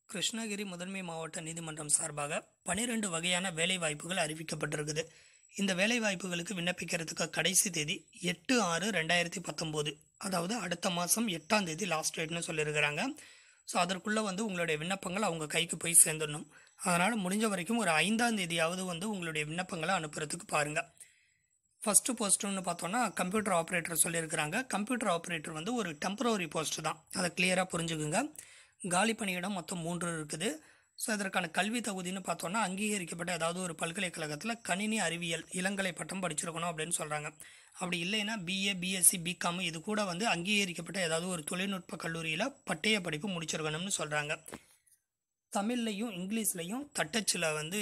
கிருஷ்ணகிரி முதன்மை மாவட்ட நீதிமன்றம் சார்பாக பனிரெண்டு வகையான வேலைவாய்ப்புகள் அறிவிக்கப்பட்டிருக்குது இந்த வேலைவாய்ப்புகளுக்கு விண்ணப்பிக்கிறதுக்கு கடைசி தேதி எட்டு ஆறு ரெண்டாயிரத்தி பத்தொம்போது அதாவது அடுத்த மாதம் எட்டாம் தேதி லாஸ்ட் டேட்னு சொல்லியிருக்கிறாங்க ஸோ அதற்குள்ளே வந்து உங்களுடைய விண்ணப்பங்கள் அவங்க கைக்கு போய் சேர்ந்துடணும் அதனால் முடிஞ்ச வரைக்கும் ஒரு ஐந்தாம் தேதியாவது வந்து உங்களுடைய விண்ணப்பங்களை அனுப்புறதுக்கு பாருங்கள் ஃபஸ்ட்டு போஸ்ட்டுன்னு பார்த்தோன்னா கம்ப்யூட்டர் ஆப்ரேட்டர் சொல்லியிருக்கிறாங்க கம்ப்யூட்டர் ஆப்ரேட்டர் வந்து ஒரு டெம்பரவரி போஸ்ட் தான் அதை கிளியராக புரிஞ்சுக்குங்க காலி பணியிடம் மொத்தம் மூன்று இருக்குது ஸோ இதற்கான கல்வி தகுதின்னு பார்த்தோன்னா அங்கீகரிக்கப்பட்ட ஏதாவது ஒரு பல்கலைக்கழகத்தில் கணினி அறிவியல் இளங்கலை பட்டம் படிச்சிருக்கணும் அப்படின்னு சொல்கிறாங்க அப்படி இல்லைன்னா பிஏ பிஎஸ்சி பிகாம் இது கூட வந்து அங்கீகரிக்கப்பட்ட ஏதாவது ஒரு தொழில்நுட்ப கல்லூரியில் பட்டய படிப்பு முடிச்சிருக்கணும்னு சொல்கிறாங்க தமிழ்லையும் இங்கிலீஷ்லையும் தட்டச்சில் வந்து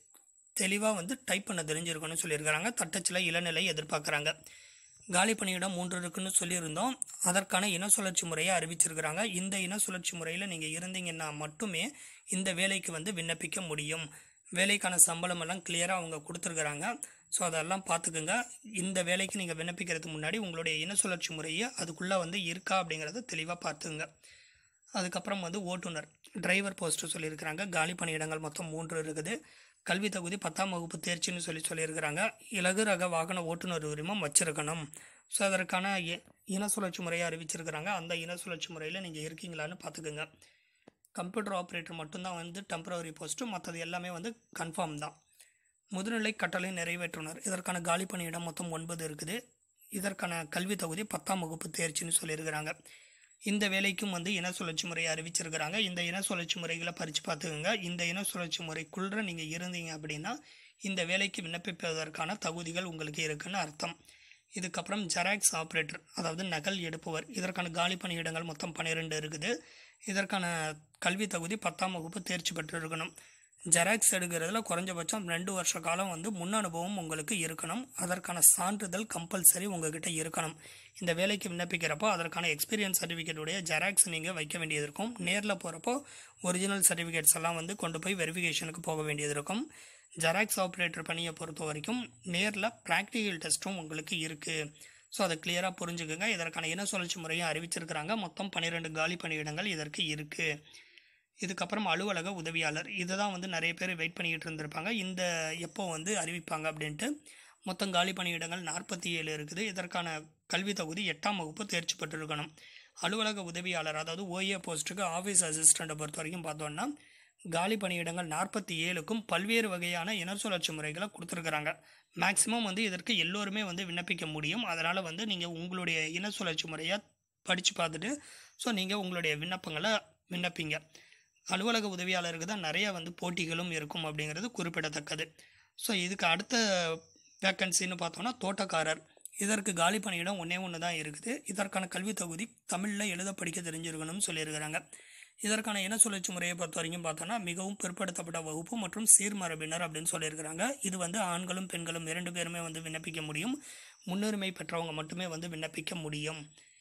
தெளிவாக வந்து டைப் பண்ண தெரிஞ்சிருக்கணும்னு சொல்லியிருக்கிறாங்க தட்டச்சில் இளநிலை எதிர்பார்க்குறாங்க காலி பணியிடம் மூன்று இருக்குன்னு சொல்லியிருந்தோம் அதற்கான இன சுழற்சி முறையை அறிவிச்சிருக்கிறாங்க இந்த இன சுழற்சி முறையில் நீங்கள் இருந்தீங்கன்னா மட்டுமே இந்த வேலைக்கு வந்து விண்ணப்பிக்க முடியும் வேலைக்கான சம்பளம் எல்லாம் கிளியராக அவங்க கொடுத்துருக்குறாங்க ஸோ அதெல்லாம் பார்த்துக்குங்க இந்த வேலைக்கு நீங்கள் விண்ணப்பிக்கிறதுக்கு முன்னாடி உங்களுடைய இன சுழற்சி முறையை அதுக்குள்ளே வந்து இருக்கா அப்படிங்கிறத தெளிவாக பார்த்துங்க அதுக்கப்புறம் வந்து ஓட்டுநர் டிரைவர் போஸ்ட்டு சொல்லியிருக்கிறாங்க காலி பணியிடங்கள் மொத்தம் மூன்று இருக்குது கல்வி தகுதி பத்தாம் வகுப்பு தேர்ச்சின்னு சொல்லி சொல்லியிருக்கிறாங்க இலகு ரக வாகன ஓட்டுநர் உரிமம் வச்சிருக்கணும் ஸோ அதற்கான இ- இன சுழற்சி முறையை அறிவிச்சிருக்கிறாங்க அந்த இன சுழற்சி முறையில் நீங்கள் இருக்கீங்களான்னு பார்த்துக்குங்க கம்ப்யூட்டர் ஆப்ரேட்டர் மட்டும்தான் வந்து டெம்பரவரி போஸ்ட்டு மற்றது எல்லாமே வந்து கன்ஃபார்ம் தான் முதுநிலை கட்டளை நிறைவேற்றுனர் இதற்கான காலி பணியிடம் மொத்தம் ஒன்பது இருக்குது இதற்கான கல்வி தகுதி பத்தாம் வகுப்பு தேர்ச்சின்னு சொல்லியிருக்கிறாங்க இந்த வேலைக்கும் வந்து இன சுழற்சி முறையை அறிவிச்சிருக்கிறாங்க இந்த இன சுழற்சி முறைகளை பறித்து பார்த்துக்கோங்க இந்த இன சுழற்சி முறைக்குள்ள நீங்கள் இருந்தீங்க அப்படின்னா இந்த வேலைக்கு விண்ணப்பிப்பதற்கான தகுதிகள் உங்களுக்கு இருக்குன்னு அர்த்தம் இதுக்கப்புறம் ஜெராக்ஸ் ஆப்ரேட்டர் அதாவது நகல் எடுப்பவர் இதற்கான காலி பணியிடங்கள் மொத்தம் பன்னிரெண்டு இருக்குது இதற்கான கல்வி தகுதி பத்தாம் வகுப்பு தேர்ச்சி பெற்று இருக்கணும் ஜெராக்ஸ் எடுக்கிறதுல குறைஞ்சபட்சம் ரெண்டு வருஷ காலம் வந்து முன் அனுபவம் உங்களுக்கு இருக்கணும் அதற்கான சான்றிதழ் கம்பல்சரி உங்ககிட்ட இருக்கணும் இந்த வேலைக்கு விண்ணப்பிக்கிறப்போ அதற்கான எக்ஸ்பீரியன்ஸ் சர்டிஃபிகேட்டுடைய ஜெராக்ஸ் நீங்கள் வைக்க வேண்டியது இருக்கும் நேரில் போகிறப்போ ஒரிஜினல் சர்டிஃபிகேட்ஸ் எல்லாம் வந்து கொண்டு போய் வெரிஃபிகேஷனுக்கு போக வேண்டியது இருக்கும் ஜெராக்ஸ் ஆப்ரேட்டர் பணியை பொறுத்த வரைக்கும் நேரில் ப்ராக்டிக்கல் டெஸ்ட்டும் உங்களுக்கு இருக்குது ஸோ அதை கிளியராக புரிஞ்சுக்குங்க இதற்கான இன சுழற்சி முறையும் அறிவிச்சிருக்கிறாங்க மொத்தம் பன்னிரெண்டு காலி பணியிடங்கள் இதற்கு இருக்குது இதுக்கப்புறம் அலுவலக உதவியாளர் இதை தான் வந்து நிறைய பேர் வெயிட் பண்ணிக்கிட்டு இருந்திருப்பாங்க இந்த எப்போ வந்து அறிவிப்பாங்க அப்படின்ட்டு மொத்தம் காலி பணியிடங்கள் நாற்பத்தி ஏழு இருக்குது இதற்கான கல்வி தகுதி எட்டாம் வகுப்பு தேர்ச்சி பெற்றிருக்கணும் அலுவலக உதவியாளர் அதாவது ஓஏ போஸ்ட்டுக்கு ஆஃபீஸ் அசிஸ்டண்ட்டை பொறுத்த வரைக்கும் பார்த்தோன்னா காலி பணியிடங்கள் நாற்பத்தி ஏழுக்கும் பல்வேறு வகையான இன சுழற்சி முறைகளை கொடுத்துருக்குறாங்க மேக்ஸிமம் வந்து இதற்கு எல்லோருமே வந்து விண்ணப்பிக்க முடியும் அதனால் வந்து நீங்கள் உங்களுடைய இன சுழற்சி முறையை படித்து பார்த்துட்டு ஸோ நீங்கள் உங்களுடைய விண்ணப்பங்களை விண்ணப்பிங்க அலுவலக உதவியாளருக்கு தான் நிறைய வந்து போட்டிகளும் இருக்கும் அப்படிங்கிறது குறிப்பிடத்தக்கது ஸோ இதுக்கு அடுத்த வேக்கன்சின்னு பார்த்தோன்னா தோட்டக்காரர் இதற்கு காலி பணியிடம் ஒன்றே ஒன்று தான் இருக்குது இதற்கான கல்வி தகுதி தமிழில் எழுத படிக்க தெரிஞ்சிருக்கணும்னு சொல்லியிருக்கிறாங்க இதற்கான இன சுழற்சி முறையை பொறுத்த வரைக்கும் பார்த்தோன்னா மிகவும் பிற்படுத்தப்பட்ட வகுப்பு மற்றும் சீர்மரபினர் அப்படின்னு சொல்லியிருக்கிறாங்க இது வந்து ஆண்களும் பெண்களும் இரண்டு பேருமே வந்து விண்ணப்பிக்க முடியும் முன்னுரிமை பெற்றவங்க மட்டுமே வந்து விண்ணப்பிக்க முடியும்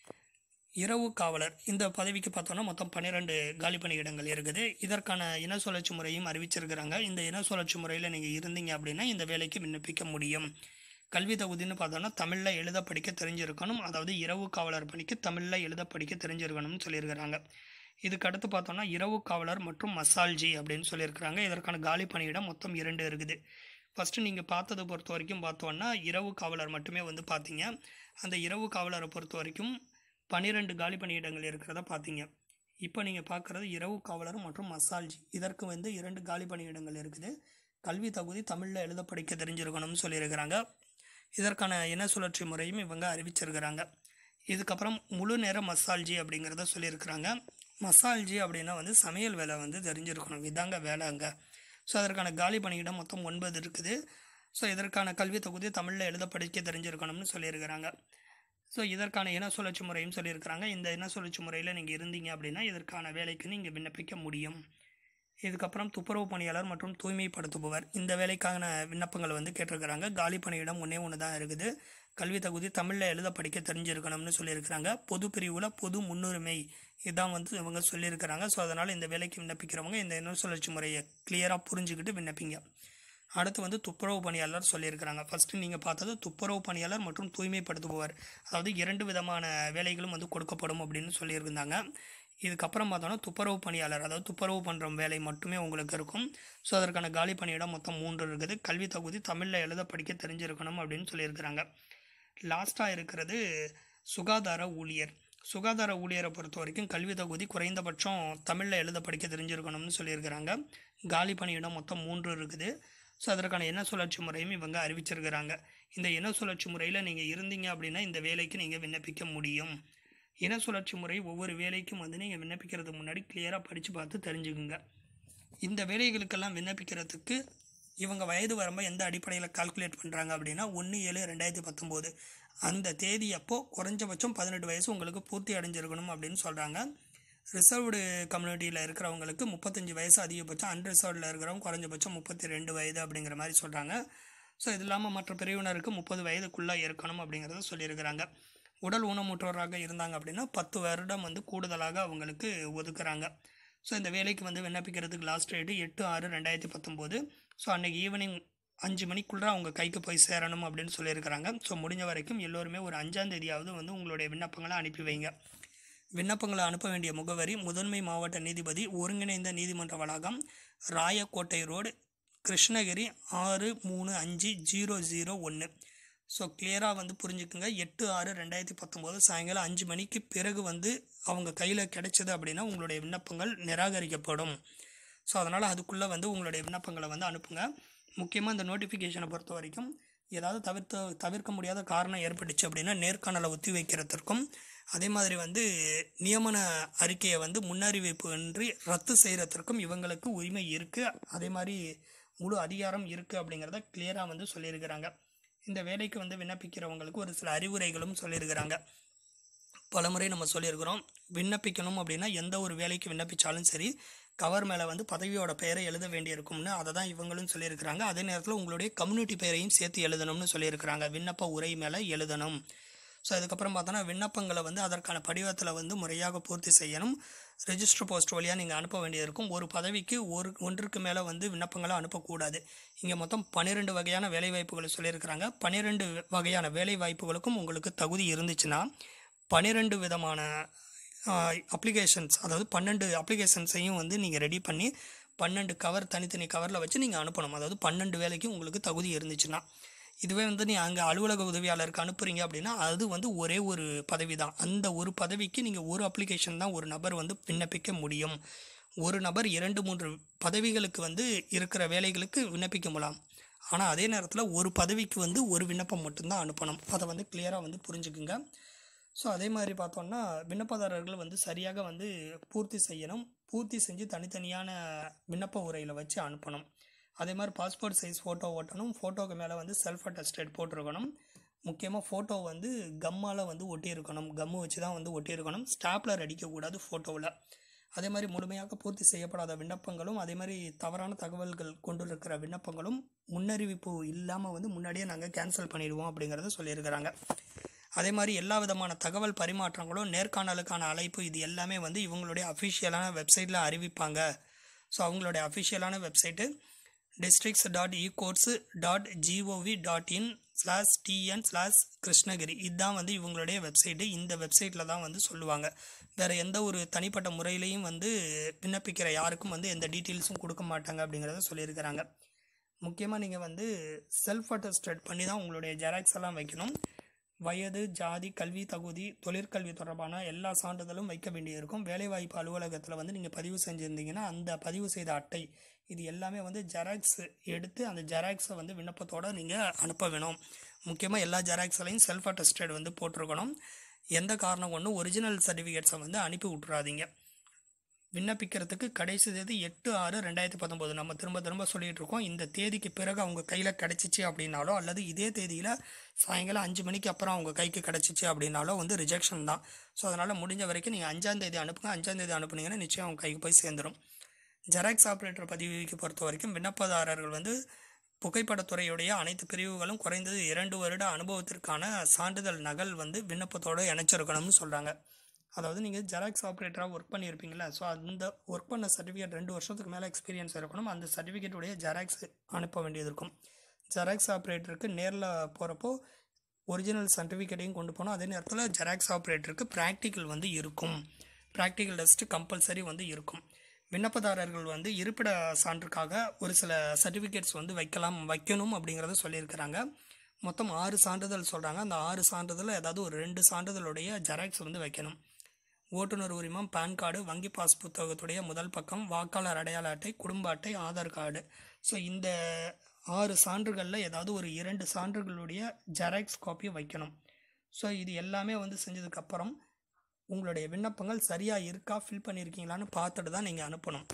இரவு காவலர் இந்த பதவிக்கு பார்த்தோன்னா மொத்தம் பன்னிரெண்டு காலி பணியிடங்கள் இருக்குது இதற்கான இன சுழற்சி முறையும் அறிவிச்சிருக்கிறாங்க இந்த இன சுழற்சி முறையில் நீங்கள் இருந்தீங்க அப்படின்னா இந்த வேலைக்கு விண்ணப்பிக்க முடியும் கல்வி தகுதின்னு பார்த்தோன்னா தமிழில் எழுத படிக்க தெரிஞ்சிருக்கணும் அதாவது இரவு காவலர் பணிக்கு தமிழில் எழுத படிக்க தெரிஞ்சிருக்கணும்னு சொல்லியிருக்கிறாங்க இதுக்கு அடுத்து பார்த்தோன்னா இரவு காவலர் மற்றும் மசால்ஜி அப்படின்னு சொல்லியிருக்கிறாங்க இதற்கான காலி பணியிடம் மொத்தம் இரண்டு இருக்குது ஃபஸ்ட்டு நீங்கள் பார்த்ததை பொறுத்த வரைக்கும் பார்த்தோன்னா இரவு காவலர் மட்டுமே வந்து பார்த்தீங்க அந்த இரவு காவலரை பொறுத்த வரைக்கும் பன்னிரெண்டு காலி பணியிடங்கள் இருக்கிறத பார்த்தீங்க இப்போ நீங்கள் பார்க்குறது இரவு காவலர் மற்றும் மசால்ஜி இதற்கு வந்து இரண்டு காலி பணியிடங்கள் இருக்குது கல்வி தகுதி தமிழில் எழுத படிக்க தெரிஞ்சிருக்கணும்னு சொல்லியிருக்கிறாங்க இதற்கான இன சுழற்சி முறையும் இவங்க அறிவிச்சிருக்கிறாங்க இதுக்கப்புறம் முழு நேர மசால்ஜி அப்படிங்கிறத சொல்லியிருக்கிறாங்க மசால்ஜி அப்படின்னா வந்து சமையல் வேலை வந்து தெரிஞ்சிருக்கணும் இதாங்க வேலை அங்கே ஸோ அதற்கான காலி பணியிடம் மொத்தம் ஒன்பது இருக்குது ஸோ இதற்கான கல்வி தொகுதி தமிழில் எழுத படிக்க தெரிஞ்சிருக்கணும்னு சொல்லியிருக்கிறாங்க ஸோ இதற்கான இன சுழற்சி முறையும் சொல்லியிருக்கிறாங்க இந்த இன சுழற்சி முறையில் நீங்கள் இருந்தீங்க அப்படின்னா இதற்கான வேலைக்கு நீங்கள் விண்ணப்பிக்க முடியும் இதுக்கப்புறம் துப்புரவு பணியாளர் மற்றும் தூய்மைப்படுத்துபவர் இந்த வேலைக்கான விண்ணப்பங்கள் வந்து கேட்டிருக்கிறாங்க காலி பணியிடம் ஒன்றே ஒன்று தான் இருக்குது கல்வி தகுதி தமிழில் எழுத படிக்க தெரிஞ்சிருக்கணும்னு சொல்லியிருக்கிறாங்க பொது பிரிவில் பொது முன்னுரிமை இதான் வந்து இவங்க சொல்லியிருக்கிறாங்க ஸோ அதனால் இந்த வேலைக்கு விண்ணப்பிக்கிறவங்க இந்த இன சுழற்சி முறையை கிளியராக புரிஞ்சுக்கிட்டு விண்ணப்பிங்க அடுத்து வந்து துப்புரவு பணியாளர் சொல்லியிருக்கிறாங்க ஃபஸ்ட்டு நீங்கள் பார்த்தது துப்புரவு பணியாளர் மற்றும் தூய்மைப்படுத்துபவர் அதாவது இரண்டு விதமான வேலைகளும் வந்து கொடுக்கப்படும் அப்படின்னு சொல்லியிருந்தாங்க இதுக்கப்புறம் பார்த்தோன்னா துப்புரவு பணியாளர் அதாவது துப்புரவு பண்ணுற வேலை மட்டுமே உங்களுக்கு இருக்கும் ஸோ அதற்கான காலி பணியிடம் மொத்தம் மூன்று இருக்குது கல்வி தகுதி தமிழில் எழுத படிக்க தெரிஞ்சிருக்கணும் அப்படின்னு சொல்லியிருக்கிறாங்க லாஸ்ட்டாக இருக்கிறது சுகாதார ஊழியர் சுகாதார ஊழியரை பொறுத்த வரைக்கும் கல்வி தகுதி குறைந்தபட்சம் தமிழில் எழுத படிக்க தெரிஞ்சிருக்கணும்னு சொல்லியிருக்கிறாங்க காலி பணியிடம் மொத்தம் மூன்று இருக்குது ஸோ அதற்கான எண்ண சுழற்சி முறையும் இவங்க அறிவிச்சிருக்கிறாங்க இந்த இன சுழற்சி முறையில் நீங்கள் இருந்தீங்க அப்படின்னா இந்த வேலைக்கு நீங்கள் விண்ணப்பிக்க முடியும் இன சுழற்சி முறை ஒவ்வொரு வேலைக்கும் வந்து நீங்கள் விண்ணப்பிக்கிறதுக்கு முன்னாடி கிளியராக படித்து பார்த்து தெரிஞ்சுக்குங்க இந்த வேலைகளுக்கெல்லாம் விண்ணப்பிக்கிறதுக்கு இவங்க வயது வரம்பை எந்த அடிப்படையில் கால்குலேட் பண்ணுறாங்க அப்படின்னா ஒன்று ஏழு ரெண்டாயிரத்தி பத்தொம்போது அந்த தேதி அப்போ குறைஞ்சபட்சம் பதினெட்டு வயசு உங்களுக்கு பூர்த்தி அடைஞ்சிருக்கணும் அப்படின்னு சொல்கிறாங்க ரிசர்வ்டு கம்யூனிட்டியில் இருக்கிறவங்களுக்கு முப்பத்தஞ்சு வயசு அதிகபட்சம் அன்ரிசர்வ்டில் இருக்கிறவங்க குறைஞ்சபட்சம் முப்பத்தி ரெண்டு வயது அப்படிங்கிற மாதிரி சொல்கிறாங்க ஸோ இது இல்லாமல் மற்ற பிரிவினருக்கு முப்பது வயதுக்குள்ளே இருக்கணும் அப்படிங்கிறத சொல்லியிருக்கிறாங்க உடல் ஊனமுற்றோராக இருந்தாங்க அப்படின்னா பத்து வருடம் வந்து கூடுதலாக அவங்களுக்கு ஒதுக்குறாங்க ஸோ இந்த வேலைக்கு வந்து விண்ணப்பிக்கிறதுக்கு லாஸ்ட் டேட்டு எட்டு ஆறு ரெண்டாயிரத்தி பத்தொம்போது ஸோ அன்றைக்கி ஈவினிங் அஞ்சு மணிக்குள்ளே அவங்க கைக்கு போய் சேரணும் அப்படின்னு சொல்லியிருக்கிறாங்க ஸோ முடிஞ்ச வரைக்கும் எல்லோருமே ஒரு அஞ்சாம் தேதியாவது வந்து உங்களுடைய விண்ணப்பங்களை அனுப்பி வைங்க விண்ணப்பங்களை அனுப்ப வேண்டிய முகவரி முதன்மை மாவட்ட நீதிபதி ஒருங்கிணைந்த நீதிமன்ற வளாகம் ராயக்கோட்டை ரோடு கிருஷ்ணகிரி ஆறு மூணு அஞ்சு ஜீரோ ஜீரோ ஒன்று ஸோ கிளியராக வந்து புரிஞ்சுக்குங்க எட்டு ஆறு ரெண்டாயிரத்தி பத்தொம்போது சாயங்காலம் அஞ்சு மணிக்கு பிறகு வந்து அவங்க கையில் கிடைச்சது அப்படின்னா உங்களுடைய விண்ணப்பங்கள் நிராகரிக்கப்படும் ஸோ அதனால் அதுக்குள்ளே வந்து உங்களுடைய விண்ணப்பங்களை வந்து அனுப்புங்க முக்கியமாக இந்த நோட்டிஃபிகேஷனை பொறுத்த வரைக்கும் ஏதாவது தவிர்த்து தவிர்க்க முடியாத காரணம் ஏற்பட்டுச்சு அப்படின்னா நேர்காணலை ஒத்தி வைக்கிறதுக்கும் அதே மாதிரி வந்து நியமன அறிக்கையை வந்து முன்னறிவிப்பு இன்றி ரத்து செய்கிறதுக்கும் இவங்களுக்கு உரிமை இருக்குது அதே மாதிரி முழு அதிகாரம் இருக்குது அப்படிங்கிறத கிளியராக வந்து சொல்லியிருக்கிறாங்க இந்த வேலைக்கு வந்து விண்ணப்பிக்கிறவங்களுக்கு ஒரு சில அறிவுரைகளும் சொல்லியிருக்கிறாங்க பலமுறை நம்ம சொல்லியிருக்கிறோம் விண்ணப்பிக்கணும் அப்படின்னா எந்த ஒரு வேலைக்கு விண்ணப்பிச்சாலும் சரி கவர் மேலே வந்து பதவியோட பெயரை எழுத வேண்டியிருக்கும்னு அதை தான் இவங்களும் சொல்லியிருக்கிறாங்க அதே நேரத்தில் உங்களுடைய கம்யூனிட்டி பெயரையும் சேர்த்து எழுதணும்னு சொல்லியிருக்கிறாங்க விண்ணப்ப உரை மேலே எழுதணும் ஸோ அதுக்கப்புறம் பார்த்தோன்னா விண்ணப்பங்களை வந்து அதற்கான படிவத்தில் வந்து முறையாக பூர்த்தி செய்யணும் ரெஜிஸ்டர் போஸ்ட் வழியாக நீங்கள் அனுப்ப வேண்டியிருக்கும் ஒரு பதவிக்கு ஒரு ஒன்றுக்கு மேலே வந்து விண்ணப்பங்களை அனுப்பக்கூடாது இங்கே மொத்தம் பன்னிரெண்டு வகையான வேலைவாய்ப்புகளை சொல்லியிருக்கிறாங்க பன்னிரெண்டு வகையான வேலைவாய்ப்புகளுக்கும் உங்களுக்கு தகுதி இருந்துச்சுன்னா பன்னிரெண்டு விதமான அப்ளிகேஷன்ஸ் அதாவது பன்னெண்டு அப்ளிகேஷன்ஸையும் வந்து நீங்கள் ரெடி பண்ணி பன்னெண்டு கவர் தனித்தனி கவரில் வச்சு நீங்கள் அனுப்பணும் அதாவது பன்னெண்டு வேலைக்கு உங்களுக்கு தகுதி இருந்துச்சுன்னா இதுவே வந்து நீ அங்கே அலுவலக உதவியாளருக்கு அனுப்புறீங்க அப்படின்னா அது வந்து ஒரே ஒரு பதவி தான் அந்த ஒரு பதவிக்கு நீங்கள் ஒரு அப்ளிகேஷன் தான் ஒரு நபர் வந்து விண்ணப்பிக்க முடியும் ஒரு நபர் இரண்டு மூன்று பதவிகளுக்கு வந்து இருக்கிற வேலைகளுக்கு விண்ணப்பிக்க முடியலாம் ஆனால் அதே நேரத்தில் ஒரு பதவிக்கு வந்து ஒரு விண்ணப்பம் மட்டும்தான் அனுப்பணும் அதை வந்து கிளியராக வந்து புரிஞ்சுக்குங்க ஸோ அதே மாதிரி பார்த்தோம்னா விண்ணப்பதாரர்கள் வந்து சரியாக வந்து பூர்த்தி செய்யணும் பூர்த்தி செஞ்சு தனித்தனியான விண்ணப்ப உரையில் வச்சு அனுப்பணும் அதே மாதிரி பாஸ்போர்ட் சைஸ் ஃபோட்டோ ஓட்டணும் ஃபோட்டோக்கு மேலே வந்து செல்ஃப் அட்டஸ்டட் போட்டிருக்கணும் முக்கியமாக ஃபோட்டோ வந்து கம்மால் வந்து ஒட்டியிருக்கணும் கம்மு வச்சு தான் வந்து ஒட்டியிருக்கணும் ஸ்டாப்லர் அடிக்கக்கூடாது ஃபோட்டோவில் அதே மாதிரி முழுமையாக பூர்த்தி செய்யப்படாத விண்ணப்பங்களும் அதே மாதிரி தவறான தகவல்கள் கொண்டிருக்கிற விண்ணப்பங்களும் முன்னறிவிப்பு இல்லாமல் வந்து முன்னாடியே நாங்கள் கேன்சல் பண்ணிடுவோம் அப்படிங்கிறத சொல்லியிருக்கிறாங்க அதே மாதிரி எல்லா விதமான தகவல் பரிமாற்றங்களும் நேர்காணலுக்கான அழைப்பு இது எல்லாமே வந்து இவங்களுடைய அஃபிஷியலான வெப்சைட்டில் அறிவிப்பாங்க ஸோ அவங்களுடைய அஃபிஷியலான website districts dot e courts dot GOV dot in slash TN slash Krishnagiri இதுதான் வந்து இவங்களுடைய வெப்சைட்டு இந்த வெப்சைட்டில் தான் வந்து சொல்லுவாங்க வேறு எந்த ஒரு தனிப்பட்ட முறையிலையும் வந்து விண்ணப்பிக்கிற யாருக்கும் வந்து எந்த டீட்டெயில்ஸும் கொடுக்க மாட்டாங்க அப்படிங்கிறத சொல்லியிருக்கிறாங்க முக்கியமாக நீங்கள் வந்து செல்ஃப் அட்டஸ்டட் பண்ணி தான் உங்களுடைய ஜெராக்ஸ் எல்லாம் வைக்கணும் வயது ஜாதி கல்வி தகுதி தொழிற்கல்வி தொடர்பான எல்லா சான்றிதழும் வைக்க வேண்டியிருக்கும் வேலைவாய்ப்பு அலுவலகத்தில் வந்து நீங்கள் பதிவு செஞ்சுருந்தீங்கன்னா அந்த பதிவு செய்த அட்டை இது எல்லாமே வந்து ஜெராக்ஸ் எடுத்து அந்த ஜெராக்ஸை வந்து விண்ணப்பத்தோடு நீங்கள் அனுப்ப வேணும் முக்கியமாக எல்லா ஜெராக்ஸ்லையும் செல்ஃப் அட்டஸ்டட் வந்து போட்டிருக்கணும் எந்த காரணம் கொண்டும் ஒரிஜினல் சர்டிஃபிகேட்ஸை வந்து அனுப்பி விட்றாதீங்க விண்ணப்பிக்கிறதுக்கு கடைசி தேதி எட்டு ஆறு ரெண்டாயிரத்தி பத்தொம்போது நம்ம திரும்ப திரும்ப சொல்லிகிட்டு இருக்கோம் இந்த தேதிக்கு பிறகு அவங்க கையில் கிடச்சிச்சு அப்படின்னாலோ அல்லது இதே தேதியில் சாயங்காலம் அஞ்சு மணிக்கு அப்புறம் அவங்க கைக்கு கிடச்சிச்சு அப்படின்னாலோ வந்து ரிஜெக்ஷன் தான் ஸோ அதனால் முடிஞ்ச வரைக்கும் நீங்கள் அஞ்சாந்தேதி அனுப்புங்க அஞ்சாந்தேதி அனுப்புனீங்கன்னா நிச்சயம் அவங்க கைக்கு போய் சேர்ந்துடும் ஜெராக்ஸ் ஆப்ரேட்டர் பதிவுக்கு பொறுத்த வரைக்கும் விண்ணப்பதாரர்கள் வந்து புகைப்படத்துறையுடைய அனைத்து பிரிவுகளும் குறைந்தது இரண்டு வருட அனுபவத்திற்கான சான்றிதழ் நகல் வந்து விண்ணப்பத்தோடு இணைச்சிருக்கணும்னு சொல்கிறாங்க அதாவது நீங்கள் ஜெராக்ஸ் ஆப்ரேட்டராக ஒர்க் பண்ணியிருப்பீங்களா ஸோ அந்த ஒர்க் பண்ண சர்டிஃபிகேட் ரெண்டு வருஷத்துக்கு மேலே எக்ஸ்பீரியன்ஸ் இருக்கணும் அந்த சர்டிஃபிகேட்டுடைய ஜெராக்ஸ் அனுப்ப வேண்டியது இருக்கும் ஜெராக்ஸ் ஆப்ரேட்டருக்கு நேரில் போகிறப்போ ஒரிஜினல் சர்டிஃபிகேட்டையும் கொண்டு போகணும் அதே நேரத்தில் ஜெராக்ஸ் ஆப்ரேட்டருக்கு ப்ராக்டிக்கல் வந்து இருக்கும் ப்ராக்டிக்கல் டெஸ்ட்டு கம்பல்சரி வந்து இருக்கும் விண்ணப்பதாரர்கள் வந்து இருப்பிட சான்றுக்காக ஒரு சில சர்டிஃபிகேட்ஸ் வந்து வைக்கலாம் வைக்கணும் அப்படிங்கிறத சொல்லியிருக்கிறாங்க மொத்தம் ஆறு சான்றிதழ் சொல்கிறாங்க அந்த ஆறு சான்றிதழ் ஏதாவது ஒரு ரெண்டு சான்றிதழுடைய ஜெராக்ஸ் வந்து வைக்கணும் ஓட்டுநர் உரிமம் பேன் கார்டு வங்கி பாஸ் புத்தகத்துடைய முதல் பக்கம் வாக்காளர் அடையாள அட்டை குடும்ப அட்டை ஆதார் கார்டு ஸோ இந்த ஆறு சான்றுகளில் ஏதாவது ஒரு இரண்டு சான்றுகளுடைய ஜெராக்ஸ் காப்பி வைக்கணும் ஸோ இது எல்லாமே வந்து செஞ்சதுக்கப்புறம் உங்களுடைய விண்ணப்பங்கள் சரியாக இருக்கா ஃபில் பண்ணியிருக்கீங்களான்னு பார்த்துட்டு தான் நீங்கள் அனுப்பணும்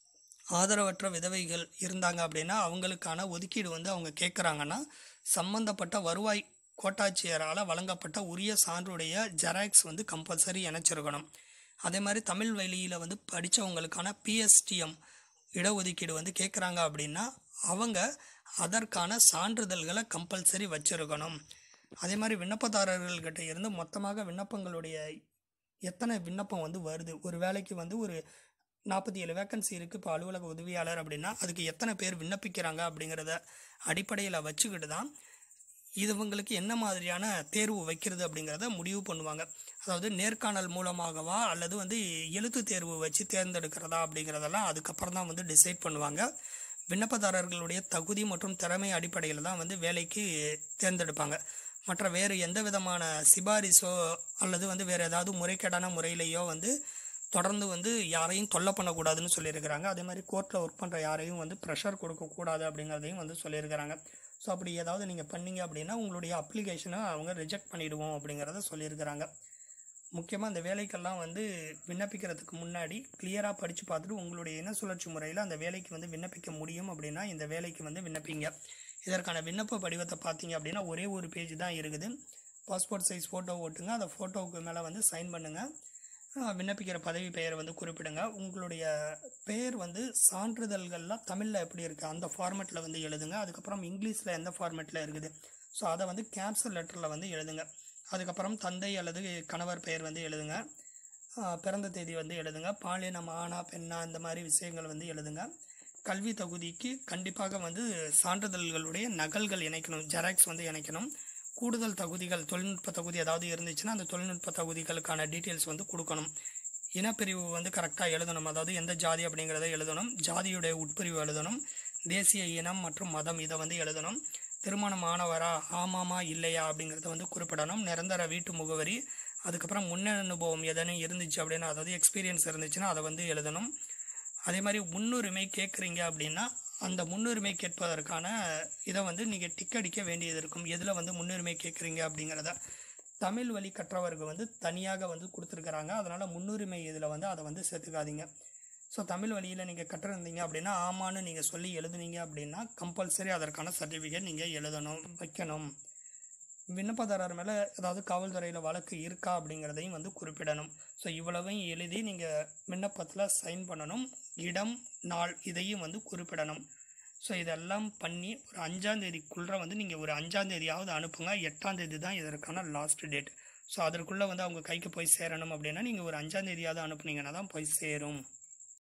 ஆதரவற்ற விதவைகள் இருந்தாங்க அப்படின்னா அவங்களுக்கான ஒதுக்கீடு வந்து அவங்க கேட்குறாங்கன்னா சம்பந்தப்பட்ட வருவாய் கோட்டாட்சியரால் வழங்கப்பட்ட உரிய சான்றுடைய ஜெராக்ஸ் வந்து கம்பல்சரி இணைச்சிருக்கணும் அதே மாதிரி தமிழ் வழியில் வந்து படித்தவங்களுக்கான பிஎஸ்டிஎம் இடஒதுக்கீடு வந்து கேட்குறாங்க அப்படின்னா அவங்க அதற்கான சான்றிதழ்களை கம்பல்சரி வச்சிருக்கணும் அதே மாதிரி விண்ணப்பதாரர்கள்கிட்ட இருந்து மொத்தமாக விண்ணப்பங்களுடைய எத்தனை விண்ணப்பம் வந்து வருது ஒரு வேலைக்கு வந்து ஒரு நாற்பத்தி ஏழு வேக்கன்சி இருக்குது இப்போ அலுவலக உதவியாளர் அப்படின்னா அதுக்கு எத்தனை பேர் விண்ணப்பிக்கிறாங்க அப்படிங்கிறத அடிப்படையில் வச்சுக்கிட்டு தான் இது இவங்களுக்கு என்ன மாதிரியான தேர்வு வைக்கிறது அப்படிங்கிறத முடிவு பண்ணுவாங்க அதாவது நேர்காணல் மூலமாகவா அல்லது வந்து எழுத்து தேர்வு வச்சு தேர்ந்தெடுக்கிறதா அப்படிங்கிறதெல்லாம் அதுக்கப்புறம் தான் வந்து டிசைட் பண்ணுவாங்க விண்ணப்பதாரர்களுடைய தகுதி மற்றும் திறமை அடிப்படையில் தான் வந்து வேலைக்கு தேர்ந்தெடுப்பாங்க மற்ற வேறு எந்த விதமான சிபாரிசோ அல்லது வந்து வேறு ஏதாவது முறைகேடான முறையிலேயோ வந்து தொடர்ந்து வந்து யாரையும் தொல்லை பண்ணக்கூடாதுன்னு சொல்லியிருக்கிறாங்க அதே மாதிரி கோர்ட்டில் ஒர்க் பண்ணுற யாரையும் வந்து ப்ரெஷர் கொடுக்கக்கூடாது அப்படிங்கிறதையும் வந்து சொல்லியிருக்கிறாங்க ஸோ அப்படி ஏதாவது நீங்கள் பண்ணீங்க அப்படின்னா உங்களுடைய அப்ளிகேஷனை அவங்க ரிஜெக்ட் பண்ணிடுவோம் அப்படிங்கிறத சொல்லியிருக்கிறாங்க முக்கியமாக அந்த வேலைக்கெல்லாம் வந்து விண்ணப்பிக்கிறதுக்கு முன்னாடி கிளியராக படித்து பார்த்துட்டு உங்களுடைய இன சுழற்சி முறையில் அந்த வேலைக்கு வந்து விண்ணப்பிக்க முடியும் அப்படின்னா இந்த வேலைக்கு வந்து விண்ணப்பிங்க இதற்கான விண்ணப்ப படிவத்தை பார்த்தீங்க அப்படின்னா ஒரே ஒரு பேஜ் தான் இருக்குது பாஸ்போர்ட் சைஸ் ஃபோட்டோ ஓட்டுங்க அந்த ஃபோட்டோவுக்கு மேலே வந்து சைன் பண்ணுங்கள் ஆஹ் விண்ணப்பிக்கிற பதவி பெயரை வந்து குறிப்பிடுங்க உங்களுடைய பெயர் வந்து சான்றிதழ்கள்லாம் தமிழில் எப்படி இருக்குது அந்த ஃபார்மேட்டில் வந்து எழுதுங்க அதுக்கப்புறம் இங்கிலீஷில் எந்த ஃபார்மேட்டில் இருக்குது ஸோ அதை வந்து கேப்சல் லெட்டரில் வந்து எழுதுங்க அதுக்கப்புறம் தந்தை அல்லது கணவர் பெயர் வந்து எழுதுங்க ஆஹ் பிறந்த தேதி வந்து எழுதுங்க பாலினம் ஆணா பெண்ணா இந்த மாதிரி விஷயங்கள் வந்து எழுதுங்க கல்வி தகுதிக்கு கண்டிப்பாக வந்து சான்றிதழ்களுடைய நகல்கள் இணைக்கணும் ஜெராக்ஸ் வந்து இணைக்கணும் கூடுதல் தகுதிகள் தொழில்நுட்ப தகுதி ஏதாவது இருந்துச்சுன்னா அந்த தொழில்நுட்ப தகுதிகளுக்கான டீட்டெயில்ஸ் வந்து கொடுக்கணும் இனப்பிரிவு வந்து கரெக்டாக எழுதணும் அதாவது எந்த ஜாதி அப்படிங்கிறத எழுதணும் ஜாதியுடைய உட்பிரிவு எழுதணும் தேசிய இனம் மற்றும் மதம் இதை வந்து எழுதணும் திருமணம் ஆனவரா ஆமாமா இல்லையா அப்படிங்கிறத வந்து குறிப்பிடணும் நிரந்தர வீட்டு முகவரி அதுக்கப்புறம் முன்ன அனுபவம் எதனும் இருந்துச்சு அப்படின்னா அதாவது எக்ஸ்பீரியன்ஸ் இருந்துச்சுன்னா அதை வந்து எழுதணும் அதே மாதிரி முன்னுரிமை கேட்குறீங்க அப்படின்னா அந்த முன்னுரிமை கேட்பதற்கான இதை வந்து நீங்கள் டிக் அடிக்க வேண்டியது இருக்கும் எதில் வந்து முன்னுரிமை கேட்குறீங்க அப்படிங்கிறத தமிழ் வழி கற்றவர்கள் வந்து தனியாக வந்து கொடுத்துருக்குறாங்க அதனால் முன்னுரிமை இதில் வந்து அதை வந்து சேர்த்துக்காதீங்க ஸோ தமிழ் வழியில் நீங்கள் கற்றிருந்தீங்க அப்படின்னா ஆமான்னு நீங்கள் சொல்லி எழுதுனீங்க அப்படின்னா கம்பல்சரி அதற்கான சர்டிஃபிகேட் நீங்கள் எழுதணும் வைக்கணும் விண்ணப்பதாரர் மேலே ஏதாவது காவல்துறையில் வழக்கு இருக்கா அப்படிங்கிறதையும் வந்து குறிப்பிடணும் ஸோ இவ்வளவையும் எழுதி நீங்கள் விண்ணப்பத்தில் சைன் பண்ணணும் இடம் நாள் இதையும் வந்து குறிப்பிடணும் ஸோ இதெல்லாம் பண்ணி ஒரு அஞ்சாந்தேதிக்குள்ளே வந்து நீங்கள் ஒரு அஞ்சாந்தேதியாவது அனுப்புங்க எட்டாந்தேதி தான் இதற்கான லாஸ்ட் டேட் ஸோ அதற்குள்ளே வந்து அவங்க கைக்கு போய் சேரணும் அப்படின்னா நீங்கள் ஒரு அஞ்சாந்தேதியாவது அனுப்புனீங்கன்னா தான் போய் சேரும்